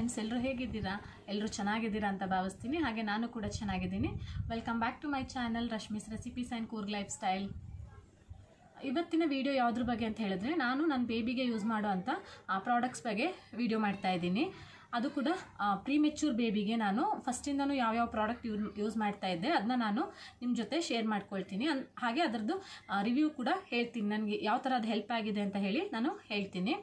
friends ಎಲ್ಲರೂ ಹೇಗಿದ್ದೀರಾ ಎಲ್ಲರೂ ಚೆನ್ನಾಗಿದ್ದೀರಾ ಅಂತ ಭಾವಿಸ್ತೀನಿ ಹಾಗೆ ನಾನು ಕೂಡ ಚೆನ್ನಾಗಿದ್ದೀನಿ welcome back to my channel Rashmi's recipes and Coorg life style ಇವತ್ತಿನ ವಿಡಿಯೋ ಯಾವುದ್ರ ಬಗ್ಗೆ ಅಂತ ಹೇಳಿದ್ರೆ ನಾನು ನನ್ನ ಬೇಬಿಗೆ ಯೂಸ್ ಮಾಡೋ ಅಂಥ ಪ್ರಾಡಕ್ಟ್ಸ್ ಬಗ್ಗೆ ವಿಡಿಯೋ ಮಾಡ್ತಾ ಇದ್ದೀನಿ ಅದು ಕೂಡ ಪ್ರೀಮೆಚ್ಯೂರ್ ಬೇಬಿಗೆ ನಾನು ಫಸ್ಟಿಂದನೂ ಯಾವ್ಯಾವ ಪ್ರಾಡಕ್ಟ್ ಯೂಸ್ ಯೂಸ್ ಮಾಡ್ತಾ ಇದ್ದೆ ಅದನ್ನ ನಾನು ನಿಮ್ಮ ಜೊತೆ ಶೇರ್ ಮಾಡ್ಕೊಳ್ತೀನಿ ಅನ್ ಹಾಗೆ ಅದರದ್ದು ರಿವ್ಯೂ ಕೂಡ ಹೇಳ್ತೀನಿ ನನಗೆ ಯಾವ ಥರ ಅದು ಹೆಲ್ಪ್ ಆಗಿದೆ ಅಂತ ಹೇಳಿ ನಾನು ಹೇಳ್ತೀನಿ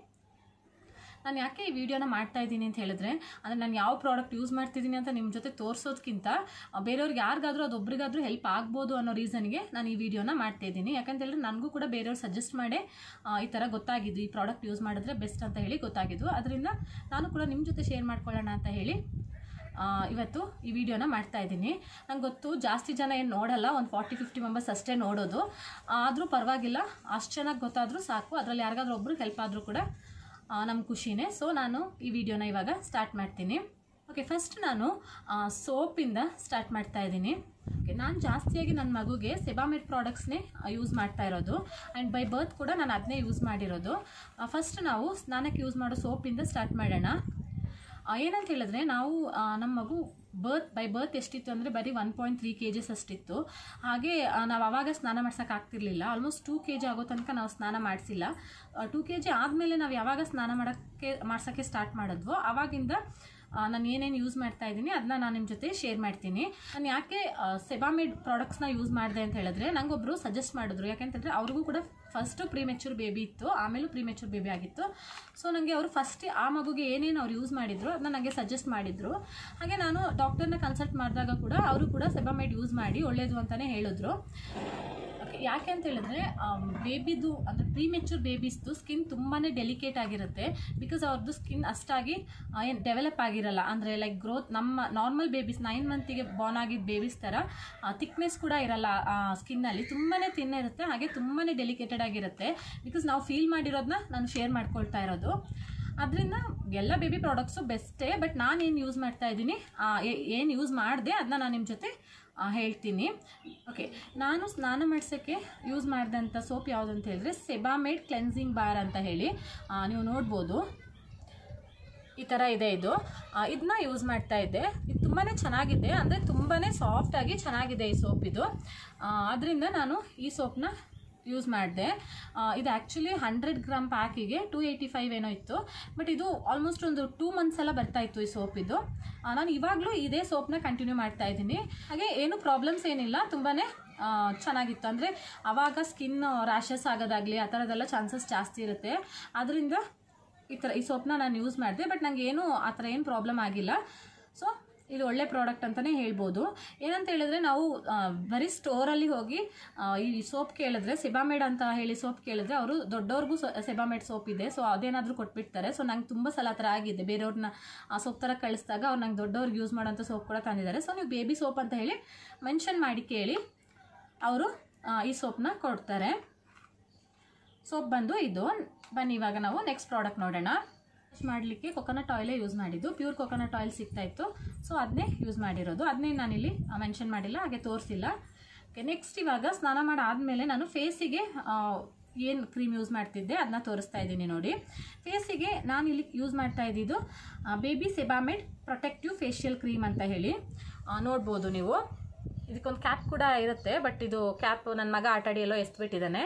ನಾನು ಯಾಕೆ ಈ ವಿಡಿಯೋನ ಮಾಡ್ತಾ ಇದ್ದೀನಿ ಅಂತ ಹೇಳಿದ್ರೆ ಅಂದರೆ ನಾನು ಯಾವ ಪ್ರಾಡಕ್ಟ್ ಯೂಸ್ ಮಾಡ್ತಿದ್ದೀನಿ ಅಂತ ನಿಮ್ಮ ಜೊತೆ ತೋರಿಸೋದಕ್ಕಿಂತ ಬೇರೆಯವ್ರಿಗೆ ಯಾರಿಗಾದ್ರೂ ಅದು ಒಬ್ರಿಗಾದ್ರೂ ಹೆಲ್ಪ್ ಆಗ್ಬೋದು ಅನ್ನೋ ರೀಸನ್ಗೆ ನಾನು ಈ ವಿಡಿಯೋನ ಮಾಡ್ತಾ ಇದ್ದೀನಿ ಯಾಕಂತ ಹೇಳಿದ್ರೆ ನನಗೂ ಕೂಡ ಬೇರೆಯವ್ರು ಸಜೆಸ್ಟ್ ಮಾಡೇ ಆ, ಈ ಥರ ಗೊತ್ತಾಗಿದ್ದು ಈ ಪ್ರಾಡಕ್ಟ್ ಯೂಸ್ ಮಾಡಿದ್ರೆ ಬೆಸ್ಟ್ ಅಂತ ಹೇಳಿ ಗೊತ್ತಾಗಿದ್ದು ಅದರಿಂದ ನಾನು ಕೂಡ ನಿಮ್ಮ ಜೊತೆ ಶೇರ್ ಮಾಡ್ಕೊಳ್ಳೋಣ ಅಂತ ಹೇಳಿ ಆ, ಇವತ್ತು ಈ ವಿಡಿಯೋನ ಮಾಡ್ತಾ ಇದ್ದೀನಿ ನಂಗೆ ಗೊತ್ತು ಜಾಸ್ತಿ ಜನ ಏನು ನೋಡಲ್ಲ ಒಂದು ಫಾರ್ಟಿ ಫಿಫ್ಟಿ ಮೆಂಬರ್ಸ್ ಅಷ್ಟೇ ನೋಡೋದು ಆದರೂ ಪರವಾಗಿಲ್ಲ ಅಷ್ಟು ಚೆನ್ನಾಗಿ ಗೊತ್ತಾದರೂ ಸಾಕು ಅದರಲ್ಲಿ ಯಾರಿಗಾದ್ರೂ ಒಬ್ರಿಗೆ ಹೆಲ್ಪ್ ಆದರೂ ಕೂಡ ನಮ್ಮ ಖುಷಿನೇ ಸೊ ನಾನು ಈ ವಿಡಿಯೋನ ಇವಾಗ ಸ್ಟಾರ್ಟ್ ಮಾಡ್ತೀನಿ ಓಕೆ ಫಸ್ಟ್ ನಾನು ಸೋಪಿಂದ ಸ್ಟಾರ್ಟ್ ಮಾಡ್ತಾ ಇದ್ದೀನಿ ಓಕೆ ನಾನು ಜಾಸ್ತಿಯಾಗಿ ನನ್ನ ಮಗುಗೆ ಸೆಬಾಮೆಡ್ ಪ್ರಾಡಕ್ಟ್ಸ್ನೇ ಯೂಸ್ ಮಾಡ್ತಾ ಇರೋದು ಆ್ಯಂಡ್ ಬೈ ಬರ್ತ್ ಕೂಡ ನಾನು ಅದನ್ನೇ ಯೂಸ್ ಮಾಡಿರೋದು ಫಸ್ಟ್ ನಾವು ಸ್ನಾನಕ್ಕೆ ಯೂಸ್ ಮಾಡೋ ಸೋಪಿಂದ ಸ್ಟಾರ್ಟ್ ಮಾಡೋಣ ಆ, ಏನಂತ ಹೇಳಿದ್ರೆ ನಾವು ಆ, ನಮ್ಮ ಮಗು ಬರ್ತ್ ಬೈ ಬರ್ತ್ ಎಷ್ಟಿತ್ತು ಅಂದರೆ ಬರೀ one point three K Gs ಅಷ್ಟಿತ್ತು ಹಾಗೆ ಆ, ನಾವು ಆವಾಗ ಸ್ನಾನ ಮಾಡ್ಸೋಕೆ ಆಗ್ತಿರ್ಲಿಲ್ಲ ಆಲ್ಮೋಸ್ಟ್ ಟೂ ಕೆ ಜಿ ಆಗೋ ತನಕ ನಾವು ಸ್ನಾನ ಮಾಡಿಸಿಲ್ಲ ಟೂ ಕೆ ಜಿ ಆದಮೇಲೆ ನಾವು ಯಾವಾಗ ಸ್ನಾನ ಮಾಡೋಕ್ಕೆ ಮಾಡ್ಸೋಕ್ಕೆ ಸ್ಟಾರ್ಟ್ ಮಾಡಿದ್ವೋ ಆವಾಗಿಂದ ಆ, ನಾನು ಏನೇನು ಯೂಸ್ ಮಾಡ್ತಾ ಇದ್ದೀನಿ ಅದನ್ನ ನಾನು ನಿಮ್ಮ ಜೊತೆ ಶೇರ್ ಮಾಡ್ತೀನಿ ನಾನು ಯಾಕೆ ಸೆಬಾಮಿಡ್ ಪ್ರಾಡಕ್ಟ್ಸ್ನ ಯೂಸ್ ಮಾಡಿದೆ ಅಂತ ಹೇಳಿದ್ರೆ ನಂಗೊಬ್ರು ಸಜೆಸ್ಟ್ ಮಾಡಿದ್ರು ಯಾಕೆಂತಂದರೆ ಅವ್ರಿಗೂ ಕೂಡ ಫಸ್ಟು ಪ್ರೀಮೆಚೂರ್ ಬೇಬಿ ಇತ್ತು ಆಮೇಲೂ ಪ್ರೀಮೆಚೂರ್ ಬೇಬಿ ಆಗಿತ್ತು ಸೊ ನನಗೆ ಅವರು ಫಸ್ಟ್ ಆ ಮಗುಗೆ ಏನೇನು ಅವ್ರು ಯೂಸ್ ಮಾಡಿದ್ರು ಅದನ್ನ ನನಗೆ ಸಜೆಸ್ಟ್ ಮಾಡಿದ್ರು ಹಾಗೆ ನಾನು ಡಾಕ್ಟರ್ನ ಕನ್ಸಲ್ಟ್ ಮಾಡಿದಾಗ ಕೂಡ ಅವರು ಕೂಡ ಸೆಬಾಮೈಡ್ ಯೂಸ್ ಮಾಡಿ ಒಳ್ಳೇದು ಅಂತಲೇ ಹೇಳಿದ್ರು Okay, ಯಾಕೆ ಅಂತ ಹೇಳಿದ್ರೆ ಬೇಬಿದು ಅಂದರೆ ಪ್ರೀಮೆಚೂರ್ ಬೇಬೀಸ್ದು ಸ್ಕಿನ್ ತುಂಬಾ ಡೆಲಿಕೇಟ್ ಆಗಿರುತ್ತೆ ಬಿಕಾಸ್ ಅವ್ರದ್ದು ಸ್ಕಿನ್ ಅಷ್ಟಾಗಿ ಏನು ಡೆವಲಪ್ ಆಗಿರಲ್ಲ ಅಂದರೆ ಲೈಕ್ ಗ್ರೋತ್ ನಮ್ಮ ನಾರ್ಮಲ್ ಬೇಬೀಸ್ ನೈನ್ ಮಂತಿಗೆ ಬಾರ್ನ್ ಆಗಿದ್ದ ಬೇಬೀಸ್ ಥರ ಥಿಕ್ನೆಸ್ ಕೂಡ ಇರಲ್ಲ ಸ್ಕಿನ್ನಲ್ಲಿ ತುಂಬಾ ತಿನ್ನ ಇರುತ್ತೆ ಹಾಗೆ ತುಂಬಾ ಡೆಲಿಕೇಟೆಡ್ ಆಗಿರುತ್ತೆ ಬಿಕಾಸ್ ನಾವು ಫೀಲ್ ಮಾಡಿರೋದನ್ನ ನಾನು ಶೇರ್ ಮಾಡ್ಕೊಳ್ತಾ ಇರೋದು ಅದರಿಂದ ಎಲ್ಲ ಬೇಬಿ ಪ್ರಾಡಕ್ಟ್ಸು ಬೆಸ್ಟೇ ಬಟ್ ನಾನು ಏನು ಯೂಸ್ ಮಾಡ್ತಾ ಇದ್ದೀನಿ ಏನು ಯೂಸ್ ಮಾಡಿದೆ ಅದನ್ನ ನಾನು ನಿಮ್ಮ ಜೊತೆ ಆ, ಹೇಳ್ತೀನಿ ಓಕೆ ನಾನು ಸ್ನಾನ ಮಾಡಿಸೋಕ್ಕೆ ಯೂಸ್ ಮಾಡಿದಂಥ ಸೋಪ್ ಯಾವುದು ಅಂತ ಹೇಳಿದ್ರೆ ಸೆಬಾಮೇಡ್ ಕ್ಲೆನ್ಸಿಂಗ್ ಬಾರ್ ಅಂತ ಹೇಳಿ ಆ, ನೀವು ನೋಡ್ಬೋದು ಈ ಥರ ಇದೆ ಇದು ಇದನ್ನ ಯೂಸ್ ಮಾಡ್ತಾ ಇದ್ದೆ ಇದು ತುಂಬಾ ಚೆನ್ನಾಗಿದೆ ಅಂದರೆ ತುಂಬಾ ಸಾಫ್ಟಾಗಿ ಚೆನ್ನಾಗಿದೆ ಈ ಸೋಪ್ ಇದು ಅದರಿಂದ ನಾನು ಈ ಸೋಪ್ನ ಯೂಸ್ ಮಾಡಿದೆ ಇದು ಆ್ಯಕ್ಚುಲಿ ಹಂಡ್ರೆಡ್ ಗ್ರಾಮ್ ಪ್ಯಾಕಿಗೆ ಟೂ ಏಯ್ಟಿ ಫೈವ್ ಏನೋ ಇತ್ತು ಬಟ್ ಇದು ಆಲ್ಮೋಸ್ಟ್ ಒಂದು ಟೂ ಮಂತ್ಸ್ ಎಲ್ಲ ಬರ್ತಾ ಇತ್ತು ಈ ಸೋಪ್ ಇದು ಆ, ನಾನು ಇವಾಗಲೂ ಇದೇ ಸೋಪ್ನ ಕಂಟಿನ್ಯೂ ಮಾಡ್ತಾ ಇದ್ದೀನಿ ಹಾಗೆ ಏನು ಪ್ರಾಬ್ಲಮ್ಸ್ ಏನಿಲ್ಲ ತುಂಬಾ ಚೆನ್ನಾಗಿತ್ತು ಅಂದರೆ ಆವಾಗ ಸ್ಕಿನ್ ರ್ಯಾಷಸ್ ಆಗೋದಾಗಲಿ ಆ ಥರದ್ದೆಲ್ಲ ಚಾನ್ಸಸ್ ಜಾಸ್ತಿ ಇರುತ್ತೆ ಅದರಿಂದ ಈ ಥರ ಈ ಸೋಪ್ನ ನಾನು ಯೂಸ್ ಮಾಡಿದೆ ಬಟ್ ನನಗೆ ಏನೂ ಆ ಥರ ಏನು ಪ್ರಾಬ್ಲಮ್ ಆಗಿಲ್ಲ ಸೊ ಇದು ಒಳ್ಳೆ ಪ್ರಾಡಕ್ಟ್ ಅಂತಲೇ ಹೇಳ್ಬೋದು ಏನಂತ ಹೇಳಿದ್ರೆ ನಾವು ಆ, ಬರೀ ಸ್ಟೋರಲ್ಲಿ ಹೋಗಿ ಆ, ಈ ಸೋಪ್ ಕೇಳಿದ್ರೆ ಸೆಬಾಮೇಡ್ ಅಂತ ಹೇಳಿ ಸೋಪ್ ಕೇಳಿದ್ರೆ ಅವರು ದೊಡ್ಡವ್ರಿಗೂ ಸೆಬಾಮೇಡ್ ಸೋಪ್ ಇದೆ ಸೊ ಅದೇನಾದರೂ ಕೊಟ್ಬಿಡ್ತಾರೆ ಸೊ ನಂಗೆ ತುಂಬ ಸಲ ಆ ಥರ ಆಗಿದೆ ಬೇರೆಯವ್ರನ್ನ ಆ ಸೋಪ್ ಥರ ಕಳಿಸಿದಾಗ ಅವ್ರು ನಂಗೆ ದೊಡ್ಡವ್ರಿಗೆ ಯೂಸ್ ಮಾಡೋಂಥ ಸೋಪ್ ಕೂಡ ತಂದಿದ್ದಾರೆ ಸೊ ನೀವು ಬೇಬಿ ಸೋಪ್ ಅಂತ ಹೇಳಿ ಮೆನ್ಷನ್ ಮಾಡಿ ಕೇಳಿ ಅವರು ಈ ಸೋಪ್ನ ಕೊಡ್ತಾರೆ ಸೋಪ್ ಬಂದು ಇದು ಬನ್ನಿ ಇವಾಗ ನಾವು ನೆಕ್ಸ್ಟ್ ಪ್ರಾಡಕ್ಟ್ ನೋಡೋಣ ವಾಶ್ ಮಾಡಲಿಕ್ಕೆ ಕೊಕೊನಟ್ ಆಯಿಲೇ ಯೂಸ್ ಮಾಡಿದ್ದು ಪ್ಯೂರ್ ಕೊಕೊನಟ್ ಆಯಿಲ್ ಸಿಗ್ತಾ ಇತ್ತು ಸೊ ಅದನ್ನೇ ಯೂಸ್ ಮಾಡಿರೋದು ಅದನ್ನೇ ನಾನಿಲ್ಲಿ ಮೆನ್ಷನ್ ಮಾಡಿಲ್ಲ ಹಾಗೆ ತೋರಿಸಿಲ್ಲ ಓಕೆ ನೆಕ್ಸ್ಟ್ ಇವಾಗ ಸ್ನಾನ ಮಾಡಾದಮೇಲೆ ನಾನು ಫೇಸಿಗೆ ಏನು ಕ್ರೀಮ್ ಯೂಸ್ ಮಾಡ್ತಿದ್ದೆ ಅದನ್ನ ತೋರಿಸ್ತಾ ಇದ್ದೀನಿ ನೋಡಿ ಫೇಸಿಗೆ ನಾನು ಇಲ್ಲಿ ಯೂಸ್ ಮಾಡ್ತಾ ಇದ್ದಿದ್ದು baby Sebamed protective facial cream ಅಂತ ಹೇಳಿ ಆ, ನೋಡ್ಬೋದು ನೀವು ಇದಕ್ಕೊಂದು ಕ್ಯಾಪ್ ಕೂಡ ಇರುತ್ತೆ ಬಟ್ ಇದು ಕ್ಯಾಪ್ ನನ್ನ ಮಗ ಆಟಾಡಿ ಎಲ್ಲೋ ಎಸ್ಬಿಟ್ಟಿದ್ದಾನೆ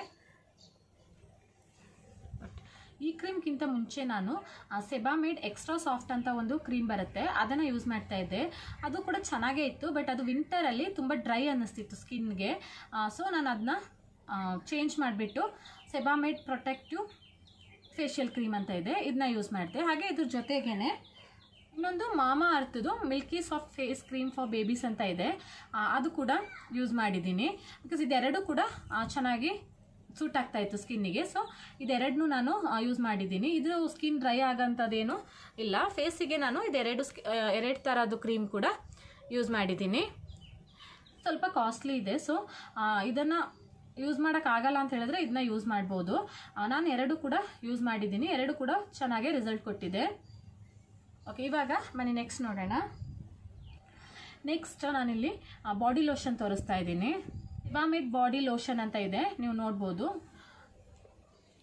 ಈ ಕ್ರೀಮ್ಗಿಂತ ಮುಂಚೆ ನಾನು ಸೆಬಾಮೇಡ್ ಎಕ್ಸ್ಟ್ರಾ ಸಾಫ್ಟ್ ಅಂತ ಒಂದು ಕ್ರೀಮ್ ಬರುತ್ತೆ ಅದನ್ನು ಯೂಸ್ ಮಾಡ್ತಾ ಇದ್ದೆ ಅದು ಕೂಡ ಚೆನ್ನಾಗೇ ಇತ್ತು ಬಟ್ ಅದು ವಿಂಟರಲ್ಲಿ ತುಂಬ ಡ್ರೈ ಅನ್ನಿಸ್ತಿತ್ತು ಸ್ಕಿನ್ಗೆ ಸೊ ನಾನು ಅದನ್ನ ಚೇಂಜ್ ಮಾಡಿಬಿಟ್ಟು ಸೆಬಾಮೇಡ್ ಪ್ರೊಟೆಕ್ಟಿವ್ ಫೇಶಿಯಲ್ ಕ್ರೀಮ್ ಅಂತ ಇದೆ ಇದನ್ನ ಯೂಸ್ ಮಾಡಿದೆ ಹಾಗೆ ಇದ್ರ ಜೊತೆಗೇನೆ ಇನ್ನೊಂದು ಮಾಮಾ ಅರ್ಥದ್ದು milky soft face cream for babies ಅಂತ ಇದೆ ಆ, ಅದು ಕೂಡ ಯೂಸ್ ಮಾಡಿದ್ದೀನಿ ಬಿಕಾಸ್ ಇದೆರಡು ಕೂಡ ಆ, ಚೆನ್ನಾಗಿ ಸೂಟ್ ಆಗ್ತಾ ಇತ್ತು ಸ್ಕಿನ್ನಿಗೆ ಸೊ ಇದೆರಡನ್ನೂ ನಾನು ಯೂಸ್ ಮಾಡಿದ್ದೀನಿ ಇದು ಸ್ಕಿನ್ ಡ್ರೈ ಆಗೋಂಥದ್ದೇನು ಇಲ್ಲ ಫೇಸಿಗೆ ನಾನು ಇದೆರಡು ಸ್ಕಿ ಎರಡು ಥರದ್ದು ಕ್ರೀಮ್ ಕೂಡ ಯೂಸ್ ಮಾಡಿದ್ದೀನಿ ಸ್ವಲ್ಪ ಕಾಸ್ಟ್ಲಿ ಇದೆ ಸೊ ಇದನ್ನು ಯೂಸ್ ಮಾಡೋಕ್ಕಾಗಲ್ಲ ಅಂತ ಹೇಳಿದ್ರೆ ಇದನ್ನ ಯೂಸ್ ಮಾಡ್ಬೋದು ಆ, ನಾನು ಎರಡು ಕೂಡ ಯೂಸ್ ಮಾಡಿದ್ದೀನಿ ಎರಡು ಕೂಡ ಚೆನ್ನಾಗೇ ರಿಸಲ್ಟ್ ಕೊಟ್ಟಿದೆ ಓಕೆ ಇವಾಗ ಬನ್ನಿ ನೆಕ್ಸ್ಟ್ ನೋಡೋಣ ನೆಕ್ಸ್ಟ್ ನಾನಿಲ್ಲಿ ಬಾಡಿ ಲೋಷನ್ ತೋರಿಸ್ತಾ ಇದ್ದೀನಿ ಇಬಾಮಿಡ್ ಬಾಡಿ ಲೋಷನ್ ಅಂತ ಇದೆ ನೀವು ನೋಡ್ಬೋದು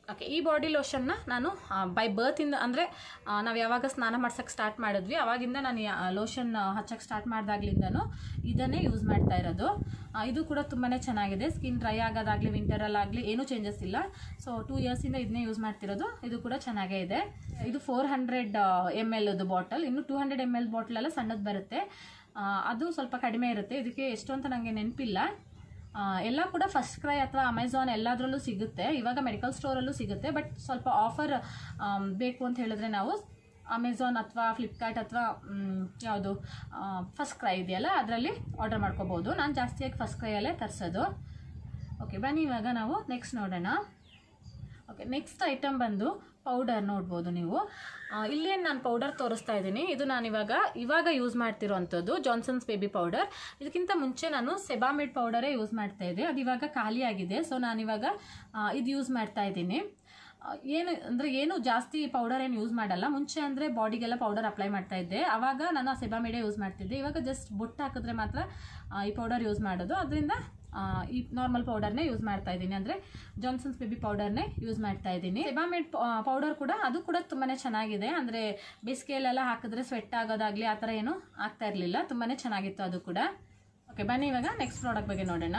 ಓಕೆ ಈ ಬಾಡಿ ಲೋಷನ್ನ ನಾನು ಬೈ ಬರ್ತಿಂದ ಅಂದರೆ ನಾವು ಯಾವಾಗ ಸ್ನಾನ ಮಾಡ್ಸೋಕ್ಕೆ ಸ್ಟಾರ್ಟ್ ಮಾಡಿದ್ವಿ ಅವಾಗಿಂದ ನಾನು ಲೋಷನ್ ಹಚ್ಚಕ್ಕೆ ಸ್ಟಾರ್ಟ್ ಮಾಡಿದಾಗ್ಲಿಂದನೂ ಇದನ್ನೇ ಯೂಸ್ ಮಾಡ್ತಾ ಇರೋದು ಆ, ಇದು ಕೂಡ ತುಂಬಾ ಚೆನ್ನಾಗಿದೆ ಸ್ಕಿನ್ ಡ್ರೈ ಆಗೋದಾಗಲಿ ವಿಂಟರಲ್ಲಾಗಲಿ ಏನೂ ಚೇಂಜಸ್ ಇಲ್ಲ ಸೊ ಟೂ ಇಯರ್ಸಿಂದ ಇದನ್ನೇ ಯೂಸ್ ಮಾಡ್ತಿರೋದು ಇದು ಕೂಡ ಚೆನ್ನಾಗೇ ಇದೆ ಇದು ಫೋರ್ ಹಂಡ್ರೆಡ್ ಎಮ್ ಎಲ್ದು ಬಾಟಲ್ ಇನ್ನು ಟೂ ಹಂಡ್ರೆಡ್ ಎಮ್ ಎಲ್ ಬಾಟಲೆಲ್ಲ ಸಣ್ಣದು ಬರುತ್ತೆ ಆ, ಅದು ಸ್ವಲ್ಪ ಕಡಿಮೆ ಇರುತ್ತೆ ಇದಕ್ಕೆ ಎಷ್ಟು ಅಂತ ನನಗೆ ನೆನಪಿಲ್ಲ ಆ, ಎಲ್ಲ ಕೂಡ ಫಸ್ಟ್ ಕ್ರೈ ಅಥವಾ ಅಮೆಝಾನ್ ಎಲ್ಲದರಲ್ಲೂ ಸಿಗುತ್ತೆ ಇವಾಗ ಮೆಡಿಕಲ್ ಸ್ಟೋರಲ್ಲೂ ಸಿಗುತ್ತೆ ಬಟ್ ಸ್ವಲ್ಪ ಆಫರ್ ಬೇಕು ಅಂತ ಹೇಳಿದ್ರೆ ನಾವು ಅಮೆಝಾನ್ ಅಥವಾ ಫ್ಲಿಪ್ಕಾರ್ಟ್ ಅಥವಾ ಯಾವುದು ಫಸ್ಟ್ ಕ್ರೈ ಇದೆಯಲ್ಲ ಅದರಲ್ಲಿ ಆರ್ಡರ್ ಮಾಡ್ಕೋಬೋದು ನಾನು ಜಾಸ್ತಿಯಾಗಿ ಫಸ್ಟ್ ಕ್ರೈಯಲ್ಲೇ ತರಿಸೋದು ಓಕೆ ಬನ್ನಿ ಇವಾಗ ನಾವು ನೆಕ್ಸ್ಟ್ ನೋಡೋಣ ಓಕೆ ನೆಕ್ಸ್ಟ್ ಐಟಮ್ ಬಂದು ಪೌಡರ್ ನೋಡ್ಬೋದು ನೀವು ಆ, ಇಲ್ಲೇನು ನಾನು ಪೌಡರ್ ತೋರಿಸ್ತಾ ಇದ್ದೀನಿ ಇದು ನಾನು ಇವಾಗ ಇವಾಗ ಯೂಸ್ ಮಾಡ್ತಿರೋವಂಥದ್ದು ಜಾನ್ಸನ್ಸ್ ಬೇಬಿ ಪೌಡರ್ ಇದಕ್ಕಿಂತ ಮುಂಚೆ ನಾನು ಸೆಬಾಮಿಡ್ ಪೌಡರೇ ಯೂಸ್ ಮಾಡ್ತಾ ಇದ್ದೆ ಅದು ಇವಾಗ ಖಾಲಿ ಆಗಿದೆ ಸೊ ನಾನಿವಾಗ ಆ, ಇದು ಯೂಸ್ ಮಾಡ್ತಾ ಇದ್ದೀನಿ ಆ, ಏನು ಅಂದರೆ ಏನು ಜಾಸ್ತಿ ಪೌಡರ್ ಏನು ಯೂಸ್ ಮಾಡಲ್ಲ ಮುಂಚೆ ಅಂದರೆ ಬಾಡಿಗೆಲ್ಲ ಪೌಡರ್ ಅಪ್ಲೈ ಮಾಡ್ತಾ ಇದ್ದೆ ಆವಾಗ ನಾನು ಆ ಸೆಬಾಮಿಡೇ ಯೂಸ್ ಮಾಡ್ತಿದ್ದೆ ಇವಾಗ ಜಸ್ಟ್ ಬೊಟ್ಟು ಹಾಕಿದ್ರೆ ಮಾತ್ರ ಆ, ಈ ಪೌಡರ್ ಯೂಸ್ ಮಾಡೋದು ಅದರಿಂದ ಈ ನಾರ್ಮಲ್ ಪೌಡರ್ನೇ ಯೂಸ್ ಮಾಡ್ತಾ ಇದ್ದೀನಿ ಅಂದರೆ ಜಾನ್ಸನ್ಸ್ ಬೇಬಿ ಪೌಡರ್ನೇ ಯೂಸ್ ಮಾಡ್ತಾ ಇದ್ದೀನಿ ಸೆಬಾಮಿಡ್ ಪೌಡರ್ ಕೂಡ ಅದು ಕೂಡ ತುಂಬಾ ಚೆನ್ನಾಗಿದೆ ಅಂದರೆ ಬೇಸಿಗೆಯಲ್ಲೆಲ್ಲ ಹಾಕಿದ್ರೆ ಸ್ವೆಟ್ ಆಗೋದಾಗಲಿ ಆ ಥರ ಏನು ಆಗ್ತಾ ಇರಲಿಲ್ಲ ತುಂಬಾ ಚೆನ್ನಾಗಿತ್ತು ಅದು ಕೂಡ ಓಕೆ ಬನ್ನಿ ಇವಾಗ ನೆಕ್ಸ್ಟ್ ಪ್ರಾಡಕ್ಟ್ ಬಗ್ಗೆ ನೋಡೋಣ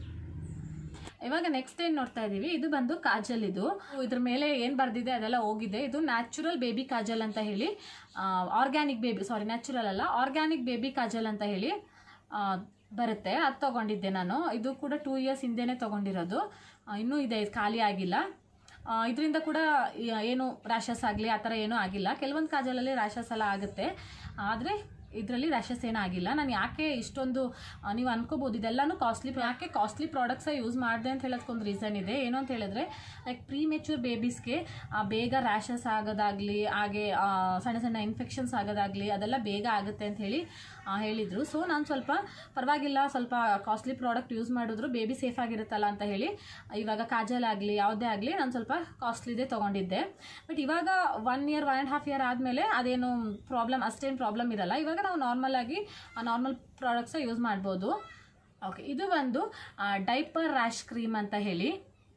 ಇವಾಗ ನೆಕ್ಸ್ಟ್ ಏನು ನೋಡ್ತಾ ಇದ್ದೀವಿ ಇದು ಬಂದು ಕಾಜಲ್ ಇದು ಇದ್ರ ಮೇಲೆ ಏನು ಬರ್ದಿದೆ ಅದೆಲ್ಲ ಹೋಗಿದೆ ಇದು ನ್ಯಾಚುರಲ್ ಬೇಬಿ ಕಾಜಲ್ ಅಂತ ಹೇಳಿ ಆರ್ಗ್ಯಾನಿಕ್ ಬೇಬಿ ಸಾರಿ ನ್ಯಾಚುರಲ್ ಅಲ್ಲ ಆರ್ಗ್ಯಾನಿಕ್ ಬೇಬಿ ಕಾಜಲ್ ಅಂತ ಹೇಳಿ ಆ, ಬರುತ್ತೆ ಅದು ತೊಗೊಂಡಿದ್ದೆ ನಾನು ಇದು ಕೂಡ ಟೂ ಇಯರ್ಸ್ ಹಿಂದೆನೇ ತೊಗೊಂಡಿರೋದು ಆ, ಇನ್ನೂ ಇದೆ ಇದು ಖಾಲಿ ಆಗಿಲ್ಲ ಇದರಿಂದ ಕೂಡ ಯ- ಏನು ರ್ಯಾಷಸ್ ಆಗಲಿ ಆ ಥರ ಏನೂ ಆಗಿಲ್ಲ ಕೆಲವೊಂದು ಕಾಜಲಲ್ಲಿ ರ್ಯಾಷಸ್ ಎಲ್ಲ ಆಗುತ್ತೆ ಆದರೆ ಇದರಲ್ಲಿ ರ್ಯಾಷಸ್ ಏನೂ ಆಗಿಲ್ಲ ನಾನು ಯಾಕೆ ಇಷ್ಟೊಂದು ಆ, ನೀವು ಅನ್ಕೋಬೋದು ಇದೆಲ್ಲನೂ ಕಾಸ್ಟ್ಲಿ ಯಾಕೆ ಕಾಸ್ಟ್ಲಿ ಪ್ರಾಡಕ್ಟ್ಸೇ ಯೂಸ್ ಮಾಡಿದೆ ಅಂತ ಹೇಳೋದಕ್ಕೊಂದು ರೀಸನ್ ಇದೆ ಏನು ಅಂತ ಹೇಳಿದ್ರೆ ಲೈಕ್ ಪ್ರೀ ಮೆಚೂರ್ ಬೇಬೀಸ್ಗೆ ಬೇಗ ರ್ಯಾಷಸ್ ಆಗೋದಾಗಲಿ ಹಾಗೆ ಆ, ಸಣ್ಣ ಸಣ್ಣ ಇನ್ಫೆಕ್ಷನ್ಸ್ ಆಗೋದಾಗಲಿ ಅದೆಲ್ಲ ಬೇಗ ಆಗುತ್ತೆ ಅಂತ ಹೇಳಿ ಆ, ಹೇಳಿದರು ಸೊ ನಾನು ಸ್ವಲ್ಪ ಪರವಾಗಿಲ್ಲ ಸ್ವಲ್ಪ ಕಾಸ್ಟ್ಲಿ ಪ್ರಾಡಕ್ಟ್ ಯೂಸ್ ಮಾಡಿದ್ರು ಬೇಬಿ ಸೇಫ್ ಆಗಿರುತ್ತಲ್ಲ ಅಂತ ಹೇಳಿ ಇವಾಗ ಕಾಜಲ್ ಆಗಲಿ ಯಾವುದೇ ಆಗಲಿ ನಾನು ಸ್ವಲ್ಪ ಕಾಸ್ಟ್ಲಿದೆ ತೊಗೊಂಡಿದ್ದೆ ಬಟ್ ಇವಾಗ one year one and half year ಆದಮೇಲೆ ಅದೇನು ಪ್ರಾಬ್ಲಮ್ ಅಷ್ಟೇನು ಪ್ರಾಬ್ಲಮ್ ಇರಲ್ಲ ಇವಾಗ ನಾವು ನಾರ್ಮಲ್ ಆಗಿ ನಾರ್ಮಲ್ ಪ್ರಾಡಕ್ಟ್ಸ ಯೂಸ್ ಮಾಡ್ಬೋದು ಓಕೆ ಇದು ಒಂದು ಡೈಪರ್ ರ್ಯಾಶ್ ಕ್ರೀಮ್ ಅಂತ ಹೇಳಿ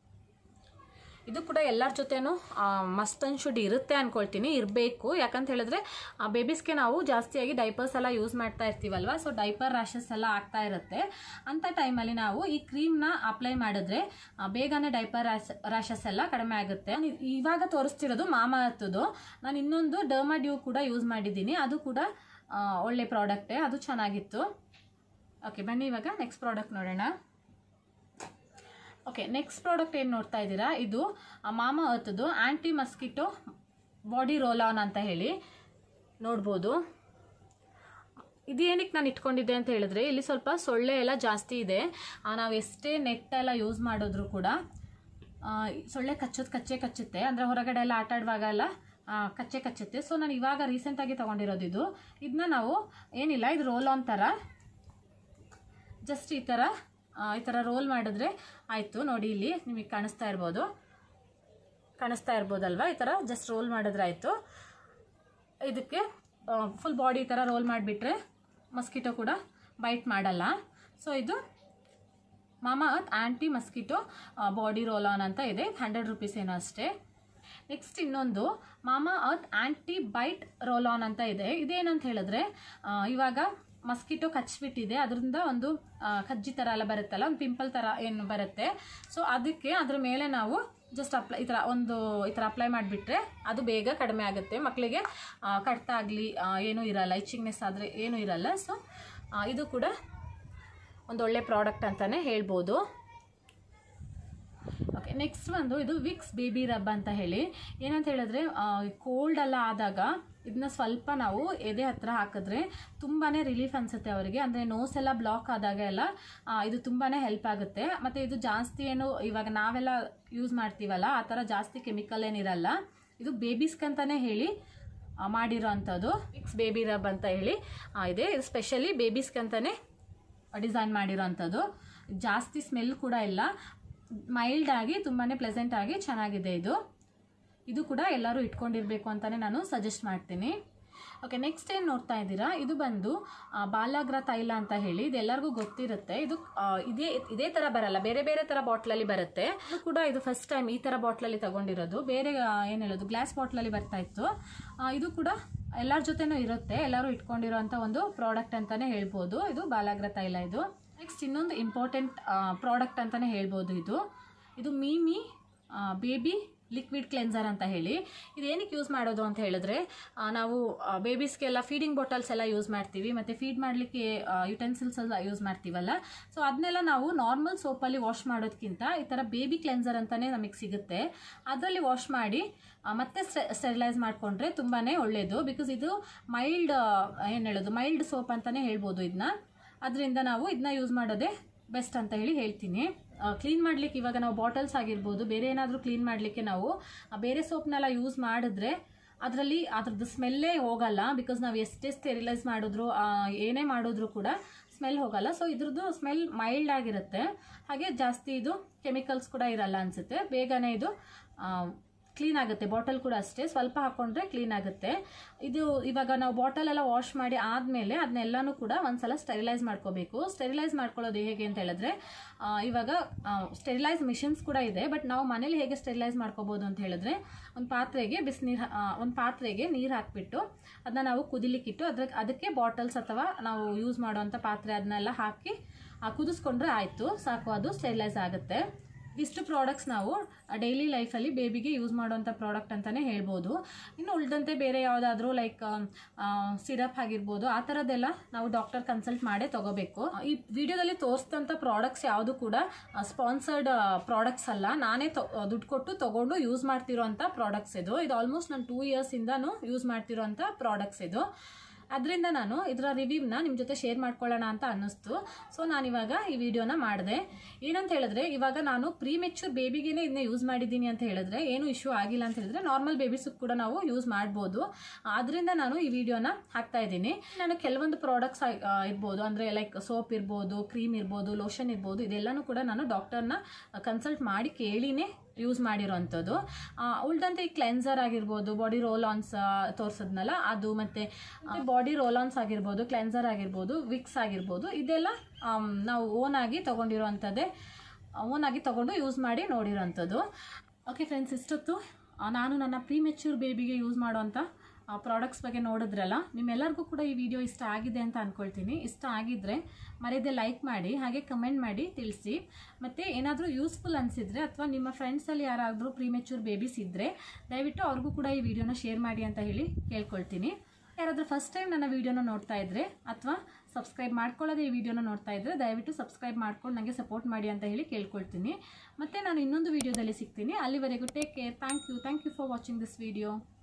ಇದು ಕೂಡ ಎಲ್ಲರ ಜೊತೆನೂ ಮಸ್ಟ್ ಆ್ಯಂಡ್ ಶುಡ್ ಇರುತ್ತೆ ಅಂದ್ಕೊಳ್ತೀನಿ ಇರಬೇಕು ಯಾಕಂತ ಹೇಳಿದ್ರೆ ಬೇಬೀಸ್ಗೆ ನಾವು ಜಾಸ್ತಿಯಾಗಿ ಡೈಪರ್ಸ್ ಎಲ್ಲ ಯೂಸ್ ಮಾಡ್ತಾ ಇರ್ತೀವಲ್ವ ಸೊ ಡೈಪರ್ ರ್ಯಾಷಸ್ ಎಲ್ಲ ಆಗ್ತಾ ಇರುತ್ತೆ ಅಂಥ ಟೈಮಲ್ಲಿ ನಾವು ಈ ಕ್ರೀಮ್ನ ಅಪ್ಲೈ ಮಾಡಿದ್ರೆ ಆ, ಬೇಗನೆ ಡೈಪರ್ ರ್ಯಾಶ್ ರ್ಯಾಷಸ್ ಎಲ್ಲ ಕಡಿಮೆ ಆಗುತ್ತೆ ನಾನು ಇವಾಗ ತೋರಿಸ್ತಿರೋದು ಮಾಮ ಹತ್ತದು ನಾನು ಇನ್ನೊಂದು ಡರ್ಮಾ ಡ್ಯೂ ಕೂಡ ಯೂಸ್ ಮಾಡಿದ್ದೀನಿ ಅದು ಕೂಡ ಆ, ಒಳ್ಳೆ ಪ್ರಾಡಕ್ಟೇ ಅದು ಚೆನ್ನಾಗಿತ್ತು ಓಕೆ ಬನ್ನಿ ಇವಾಗ ನೆಕ್ಸ್ಟ್ ಪ್ರಾಡಕ್ಟ್ ನೋಡೋಣ ಓಕೆ ನೆಕ್ಸ್ಟ್ ಪ್ರಾಡಕ್ಟ್ ಏನು ನೋಡ್ತಾ ಇದ್ದೀರಾ ಇದು ಆ, ಮಾಮ ಅರ್ಥದ್ದು anti mosquito body roll on ಅಂತ ಹೇಳಿ ನೋಡ್ಬೋದು ಇದು ಏನಕ್ಕೆ ನಾನು ಇಟ್ಕೊಂಡಿದ್ದೆ ಅಂತ ಹೇಳಿದ್ರೆ ಇಲ್ಲಿ ಸ್ವಲ್ಪ ಸೊಳ್ಳೆ ಎಲ್ಲ ಜಾಸ್ತಿ ಇದೆ ಆ, ನಾವು ಎಷ್ಟೇ ನೆಟ್ ಎಲ್ಲ ಯೂಸ್ ಮಾಡಿದ್ರು ಕೂಡ ಆ, ಸೊಳ್ಳೆ ಕಚ್ಚೋದು ಕಚ್ಚೆ ಕಚ್ಚುತ್ತೆ ಅಂದರೆ ಹೊರಗಡೆ ಎಲ್ಲ ಆಟ ಆಡುವಾಗ ಎಲ್ಲ ಆ, ಕಚ್ಚೆ ಕಚ್ಚುತ್ತೆ ಸೊ ನಾನು ಇವಾಗ ರೀಸೆಂಟಾಗಿ ತೊಗೊಂಡಿರೋದು ಇದು ಇದನ್ನ ನಾವು ಏನಿಲ್ಲ ಇದು ರೋಲ್ ಆನ್ ಥರ ಜಸ್ಟ್ ಈ ಥರ ಆ, ಈ ಥರ ರೋಲ್ ಮಾಡಿದ್ರೆ ಆಯಿತು ನೋಡಿ ಇಲ್ಲಿ ನಿಮಗೆ ಕಾಣಿಸ್ತಾ ಇರ್ಬೋದು ಕಾಣಿಸ್ತಾ ಇರ್ಬೋದಲ್ವಾ ಈ ಥರ ಜಸ್ಟ್ ರೋಲ್ ಮಾಡಿದ್ರೆ ಆಯಿತು ಇದಕ್ಕೆ ಫುಲ್ ಬಾಡಿ ಈ ಥರ ರೋಲ್ ಮಾಡಿಬಿಟ್ರೆ ಮಸ್ಕಿಟೋ ಕೂಡ ಬೈಟ್ ಮಾಡಲ್ಲ ಸೊ ಇದು Mamaearth anti mosquito body roll on ಅಂತ ಇದೆ ಹಂಡ್ರೆಡ್ ರುಪೀಸ್ ಏನೋ ಅಷ್ಟೇ ನೆಕ್ಸ್ಟ್ ಇನ್ನೊಂದು Mamaearth anti bite roll on ಅಂತ ಇದೆ ಇದೇನಂತ ಹೇಳಿದ್ರೆ ಆ, ಇವಾಗ ಮಸ್ಕಿಟೋ ಕಚ್ಬಿಟ್ಟಿದೆ ಅದರಿಂದ ಒಂದು ಆ, ಕಜ್ಜಿ ಥರ ಎಲ್ಲ ಬರುತ್ತಲ್ಲ ಒಂದು ಪಿಂಪಲ್ ಥರ ಏನು ಬರುತ್ತೆ ಸೊ ಅದಕ್ಕೆ ಅದ್ರ ಮೇಲೆ ನಾವು ಜಸ್ಟ್ ಅಪ್ಲೈ ಈ ಥರ ಒಂದು ಈ ಥರ ಅಪ್ಲೈ ಮಾಡಿಬಿಟ್ರೆ ಅದು ಬೇಗ ಕಡಿಮೆ ಆಗುತ್ತೆ ಮಕ್ಕಳಿಗೆ ಕಡ್ತ ಆಗಲಿ ಏನೂ ಇರಲ್ಲ ಇಚ್ಚಿಂಗ್ನೆಸ್ ಆದರೆ ಏನೂ ಇರಲ್ಲ ಸೊ ಇದು ಕೂಡ ಒಂದು ಒಳ್ಳೆ ಪ್ರಾಡಕ್ಟ್ ಅಂತಲೇ ಹೇಳ್ಬೋದು ಓಕೆ ನೆಕ್ಸ್ಟ್ ಒಂದು ಇದು ವಿಕ್ಸ್ ಬೇಬಿ ರಬ್ ಅಂತ ಹೇಳಿ ಏನಂತ ಹೇಳಿದ್ರೆ ಕೋಲ್ಡ್ ಎಲ್ಲ ಆದಾಗ ಇದನ್ನ ಸ್ವಲ್ಪ ನಾವು ಎದೆ ಹತ್ರ ಹಾಕಿದ್ರೆ ತುಂಬಾ ರಿಲೀಫ್ ಅನಿಸುತ್ತೆ ಅವರಿಗೆ ಅಂದರೆ ನೋಸ್ ಎಲ್ಲ ಬ್ಲಾಕ್ ಆದಾಗ ಎಲ್ಲ ಆ, ಇದು ತುಂಬಾ ಹೆಲ್ಪ್ ಆಗುತ್ತೆ ಮತ್ತು ಇದು ಜಾಸ್ತಿ ಏನು ಇವಾಗ ನಾವೆಲ್ಲ ಯೂಸ್ ಮಾಡ್ತೀವಲ್ಲ ಆ ಥರ ಜಾಸ್ತಿ ಕೆಮಿಕಲ್ ಏನಿರಲ್ಲ ಇದು ಬೇಬೀಸ್ಗಂತಲೇ ಹೇಳಿ ಆ, ಮಾಡಿರೋ ಅಂಥದ್ದು ವಿಕ್ಸ್ ಬೇಬಿ ರಬ್ ಅಂತ ಹೇಳಿ ಆ, ಇದೆ ಇದು ಸ್ಪೆಷಲಿ ಬೇಬೀಸ್ಗಂತಲೇ ಡಿಸೈನ್ ಮಾಡಿರೋ ಅಂಥದ್ದು ಜಾಸ್ತಿ ಸ್ಮೆಲ್ ಕೂಡ ಇಲ್ಲ ಮೈಲ್ಡ್ ಆಗಿ ತುಂಬಾ ಪ್ಲೆಸೆಂಟ್ ಆಗಿ ಚೆನ್ನಾಗಿದೆ ಇದು ಇದು ಕೂಡ ಎಲ್ಲರೂ ಇಟ್ಕೊಂಡಿರಬೇಕು ಅಂತಲೇ ನಾನು ಸಜೆಸ್ಟ್ ಮಾಡ್ತೀನಿ ಓಕೆ ನೆಕ್ಸ್ಟ್ ಏನು ನೋಡ್ತಾ ಇದ್ದೀರಾ ಇದು ಬಂದು ಆ, ಬಾಲಾಗ್ರ ತೈಲ ಅಂತ ಹೇಳಿ ಇದೆಲ್ಲರಿಗೂ ಗೊತ್ತಿರುತ್ತೆ ಇದು ಆ, ಇದೇ ಇದೇ ಥರ ಬರಲ್ಲ ಬೇರೆ ಬೇರೆ ಥರ ಬಾಟ್ಲಲ್ಲಿ ಬರುತ್ತೆ ಇದು ಕೂಡ ಇದು ಫಸ್ಟ್ ಟೈಮ್ ಈ ಥರ ಬಾಟ್ಲಲ್ಲಿ ತಗೊಂಡಿರೋದು ಬೇರೆ ಏನು ಹೇಳೋದು ಗ್ಲಾಸ್ ಬಾಟ್ಲಲ್ಲಿ ಬರ್ತಾ ಇತ್ತು ಆ, ಇದು ಕೂಡ ಎಲ್ಲರ ಜೊತೆನೂ ಇರುತ್ತೆ ಎಲ್ಲರೂ ಇಟ್ಕೊಂಡಿರೋಂಥ ಒಂದು ಪ್ರಾಡಕ್ಟ್ ಅಂತಲೇ ಹೇಳ್ಬೋದು ಇದು ಬಾಲಾಗ್ರ ತೈಲ ಇದು ನೆಕ್ಸ್ಟ್ ಇನ್ನೊಂದು ಇಂಪಾರ್ಟೆಂಟ್ ಪ್ರಾಡಕ್ಟ್ ಅಂತಲೇ ಹೇಳ್ಬೋದು ಇದು ಇದು ಮೀಮಿ ಬೇಬಿ ಲಿಕ್ವಿಡ್ ಕ್ಲೆನ್ಸರ್ ಅಂತ ಹೇಳಿ ಇದೇನಕ್ಕೆ ಯೂಸ್ ಮಾಡೋದು ಅಂತ ಹೇಳಿದ್ರೆ ಆ, ನಾವು ಬೇಬೀಸ್ಗೆಲ್ಲ ಫೀಡಿಂಗ್ ಬಾಟಲ್ಸ್ ಎಲ್ಲ ಯೂಸ್ ಮಾಡ್ತೀವಿ ಮತ್ತು ಫೀಡ್ ಮಾಡಲಿಕ್ಕೆ ಯುಟೆನ್ಸಿಲ್ಸ್ ಎಲ್ಲ ಯೂಸ್ ಮಾಡ್ತೀವಲ್ಲ ಸೊ ಅದನ್ನೆಲ್ಲ ನಾವು ನಾರ್ಮಲ್ ಸೋಪಲ್ಲಿ ವಾಶ್ ಮಾಡೋದಕ್ಕಿಂತ ಈ ಥರ ಬೇಬಿ ಕ್ಲೆನ್ಸರ್ ಅಂತಲೇ ನಮಗೆ ಸಿಗುತ್ತೆ ಅದರಲ್ಲಿ ವಾಶ್ ಮಾಡಿ ಆ, ಮತ್ತೆ ಸ್ಟೆರಿಲೈಸ್ ಮಾಡಿಕೊಂಡ್ರೆ ತುಂಬಾ ಒಳ್ಳೆಯದು ಬಿಕಾಸ್ ಇದು ಮೈಲ್ಡ್ ಏನು ಹೇಳೋದು ಮೈಲ್ಡ್ ಸೋಪ್ ಅಂತಲೇ ಹೇಳ್ಬೋದು ಇದನ್ನ ಅದರಿಂದ ನಾವು ಇದನ್ನ ಯೂಸ್ ಮಾಡೋದೇ ಬೆಸ್ಟ್ ಅಂತ ಹೇಳಿ ಹೇಳ್ತೀನಿ ಕ್ಲೀನ್ ಮಾಡ್ಲಿಕ್ಕೆ ಇವಾಗ ನಾವು ಬಾಟಲ್ಸ್ ಆಗಿರ್ಬೋದು ಬೇರೆ ಏನಾದರೂ ಕ್ಲೀನ್ ಮಾಡಲಿಕ್ಕೆ ನಾವು ಆ, ಬೇರೆ ಸೋಪ್ನೆಲ್ಲ ಯೂಸ್ ಮಾಡಿದ್ರೆ ಅದರಲ್ಲಿ ಅದ್ರದ್ದು ಸ್ಮೆಲ್ಲೇ ಹೋಗಲ್ಲ ಬಿಕಾಸ್ ನಾವು ಎಷ್ಟೇ ಸ್ಟೆರಿಲೈಸ್ ಮಾಡಿದ್ರು ಆ, ಏನೇ ಮಾಡಿದ್ರು ಕೂಡ ಸ್ಮೆಲ್ ಹೋಗಲ್ಲ ಸೊ ಇದ್ರದ್ದು ಸ್ಮೆಲ್ ಮೈಲ್ಡ್ ಆಗಿರುತ್ತೆ ಹಾಗೆ ಜಾಸ್ತಿ ಇದು ಕೆಮಿಕಲ್ಸ್ ಕೂಡ ಇರಲ್ಲ ಅನಿಸುತ್ತೆ ಬೇಗನೆ ಇದು ಕ್ಲೀನ್ ಆಗುತ್ತೆ ಬಾಟಲ್ ಕೂಡ ಅಷ್ಟೇ ಸ್ವಲ್ಪ ಹಾಕೊಂಡ್ರೆ ಕ್ಲೀನ್ ಆಗುತ್ತೆ ಇದು ಇವಾಗ ನಾವು ಬಾಟಲ್ ಎಲ್ಲ ವಾಶ್ ಮಾಡಿ ಆದಮೇಲೆ ಅದನ್ನೆಲ್ಲನೂ ಕೂಡ ಒಂದ್ಸಲ ಸ್ಟೆರಿಲೈಸ್ ಮಾಡ್ಕೋಬೇಕು ಸ್ಟೆರಿಲೈಸ್ ಮಾಡ್ಕೊಳ್ಳೋದು ಹೇಗೆ ಅಂತ ಹೇಳಿದ್ರೆ ಆ, ಇವಾಗ ಸ್ಟೆರಿಲೈಸ್ ಮಿಷಿನ್ಸ್ ಕೂಡ ಇದೆ ಬಟ್ ನಾವು ಮನೇಲಿ ಹೇಗೆ ಸ್ಟೆರಿಲೈಸ್ ಮಾಡ್ಕೋಬೋದು ಅಂತ ಹೇಳಿದ್ರೆ ಒಂದು ಪಾತ್ರೆಗೆ ಬಿಸಿನೀರು ಒಂದು ಪಾತ್ರೆಗೆ ನೀರು ಹಾಕಿಬಿಟ್ಟು ಅದನ್ನ ನಾವು ಕುದಿಲಿಕ್ಕಿಟ್ಟು ಅದ್ರ ಅದಕ್ಕೆ ಬಾಟಲ್ಸ್ ಅಥವಾ ನಾವು ಯೂಸ್ ಮಾಡುವಂಥ ಪಾತ್ರೆ ಅದನ್ನೆಲ್ಲ ಹಾಕಿ ಆ, ಕುದಿಸ್ಕೊಂಡ್ರೆ ಆಯಿತು ಸಾಕು ಅದು ಸ್ಟೆರಿಲೈಸ್ ಆಗುತ್ತೆ ಇಷ್ಟು ಪ್ರಾಡಕ್ಟ್ಸ್ ನಾವು ಡೈಲಿ ಲೈಫಲ್ಲಿ ಬೇಬಿಗೆ ಯೂಸ್ ಮಾಡುವಂಥ ಪ್ರಾಡಕ್ಟ್ ಅಂತಲೇ ಹೇಳ್ಬೋದು ಇನ್ನು ಉಳಿದಂತೆ ಬೇರೆ ಯಾವುದಾದ್ರೂ ಲೈಕ್ ಸಿರಪ್ ಆಗಿರ್ಬೋದು ಆ ಥರದ್ದೆಲ್ಲ ನಾವು ಡಾಕ್ಟರ್ ಕನ್ಸಲ್ಟ್ ಮಾಡೇ ತಗೋಬೇಕು ಈ ವಿಡಿಯೋದಲ್ಲಿ ತೋರಿಸಿದಂಥ ಪ್ರಾಡಕ್ಟ್ಸ್ ಯಾವುದು ಕೂಡ ಸ್ಪಾನ್ಸರ್ಡ್ ಪ್ರಾಡಕ್ಟ್ಸ್ ಅಲ್ಲ ನಾನೇ ತೊ ದುಡ್ಡು ಕೊಟ್ಟು ತೊಗೊಂಡು ಯೂಸ್ ಮಾಡ್ತಿರೋಂಥ ಪ್ರಾಡಕ್ಟ್ಸ್ ಇದು ಇದು ಆಲ್ಮೋಸ್ಟ್ ನಾನು ಟೂ ಇಯರ್ಸಿಂದನೂ ಯೂಸ್ ಮಾಡ್ತಿರೋಂಥ ಪ್ರಾಡಕ್ಟ್ಸ್ ಇದು ಅದರಿಂದ ನಾನು ಇದರ ರಿವ್ಯೂನ ನಿಮ್ಮ ಜೊತೆ ಶೇರ್ ಮಾಡ್ಕೊಳ್ಳೋಣ ಅಂತ ಅನ್ನಿಸ್ತು ಸೊ ನಾನಿವಾಗ ಈ ವಿಡಿಯೋನ ಮಾಡಿದೆ ಏನಂತ ಹೇಳಿದ್ರೆ ಇವಾಗ ನಾನು ಪ್ರೀ ಮೆಚೂರ್ ಬೇಬಿಗೇನೆ ಇದನ್ನ ಯೂಸ್ ಮಾಡಿದ್ದೀನಿ ಅಂತ ಹೇಳಿದ್ರೆ ಏನು ಇಶ್ಯೂ ಆಗಿಲ್ಲ ಅಂತ ಹೇಳಿದ್ರೆ ನಾರ್ಮಲ್ ಬೇಬೀಸು ಕೂಡ ನಾವು ಯೂಸ್ ಮಾಡ್ಬೋದು ಅದರಿಂದ ನಾನು ಈ ವಿಡಿಯೋನ ಹಾಕ್ತಾ ಇದ್ದೀನಿ ನಾನು ಕೆಲವೊಂದು ಪ್ರಾಡಕ್ಟ್ಸ್ ಇರ್ಬೋದು ಅಂದರೆ ಲೈಕ್ ಸೋಪ್ ಇರ್ಬೋದು ಕ್ರೀಮ್ ಇರ್ಬೋದು ಲೋಷನ್ ಇರ್ಬೋದು ಇದೆಲ್ಲನೂ ಕೂಡ ನಾನು ಡಾಕ್ಟರ್ನ ಕನ್ಸಲ್ಟ್ ಮಾಡಿ ಕೇಳಿನೇ ಯೂಸ್ ಮಾಡಿರೋವಂಥದ್ದು ಉಳ್ದಂತೆ ಈ ಕ್ಲೆನ್ಸರ್ ಆಗಿರ್ಬೋದು ಬಾಡಿ ರೋಲ್ ಆನ್ಸ್ ತೋರಿಸಿದ್ನಲ್ಲ ಅದು ಮತ್ತು ಬಾಡಿ ರೋಲ್ ಆನ್ಸ್ ಆಗಿರ್ಬೋದು ಕ್ಲೆನ್ಸರ್ ಆಗಿರ್ಬೋದು ವಿಕ್ಸ್ ಆಗಿರ್ಬೋದು ಇದೆಲ್ಲ ಆಮ್, ನಾವು ಓನ್ ಆಗಿ ತೊಗೊಂಡಿರೋವಂಥದ್ದೇ ಓನ್ ಆಗಿ ತೊಗೊಂಡು ಯೂಸ್ ಮಾಡಿ ನೋಡಿರೋವಂಥದ್ದು ಓಕೆ ಫ್ರೆಂಡ್ಸ್ ಇಷ್ಟೊತ್ತು ಆ, ನಾನು ನನ್ನ ಪ್ರೀ ಮೆಚ್ಯೂರ್ ಬೇಬಿಗೆ ಯೂಸ್ ಮಾಡೋವಂಥ ಪ್ರಾಡಕ್ಟ್ಸ್ ಬಗ್ಗೆ ನೋಡಿದ್ರಲ್ಲ ನಿಮ್ಮೆಲ್ಲರಿಗೂ ಕೂಡ ಈ ವಿಡಿಯೋ ಇಷ್ಟ ಆಗಿದೆ ಅಂತ ಅಂದ್ಕೊಳ್ತೀನಿ ಇಷ್ಟ ಆಗಿದ್ದರೆ ಮರೆಯದೆ ಲೈಕ್ ಮಾಡಿ ಹಾಗೆ ಕಮೆಂಟ್ ಮಾಡಿ ತಿಳಿಸಿ ಮತ್ತು ಏನಾದರೂ ಯೂಸ್ಫುಲ್ ಅನಿಸಿದರೆ ಅಥವಾ ನಿಮ್ಮ ಫ್ರೆಂಡ್ಸಲ್ಲಿ ಯಾರಾದರೂ ಪ್ರೀಮೆಚ್ಯೂರ್ ಬೇಬೀಸ್ ಇದ್ದರೆ ದಯವಿಟ್ಟು ಅವ್ರಿಗೂ ಕೂಡ ಈ ವಿಡಿಯೋನ ಶೇರ್ ಮಾಡಿ ಅಂತ ಹೇಳಿ ಕೇಳ್ಕೊಳ್ತೀನಿ ಯಾರಾದರೂ ಫಸ್ಟ್ ಟೈಮ್ ನನ್ನ ವಿಡಿಯೋನ ನೋಡ್ತಾ ಇದ್ದರೆ ಅಥವಾ ಸಬ್ಸ್ಕ್ರೈಬ್ ಮಾಡ್ಕೊಳ್ಳೋದೇ ಈ ವಿಡಿಯೋನ ನೋಡ್ತಾ ಇದ್ದರೆ ದಯವಿಟ್ಟು ಸಬ್ಸ್ಕ್ರೈಬ್ ಮಾಡ್ಕೊಂಡು ನನಗೆ ಸಪೋರ್ಟ್ ಮಾಡಿ ಅಂತ ಹೇಳಿ ಕೇಳ್ಕೊಳ್ತೀನಿ ಮತ್ತು ನಾನು ಇನ್ನೊಂದು ವಿಡಿಯೋದಲ್ಲಿ ಸಿಗ್ತೀನಿ ಅಲ್ಲಿವರೆಗೂ take care thank you thank you for watching this video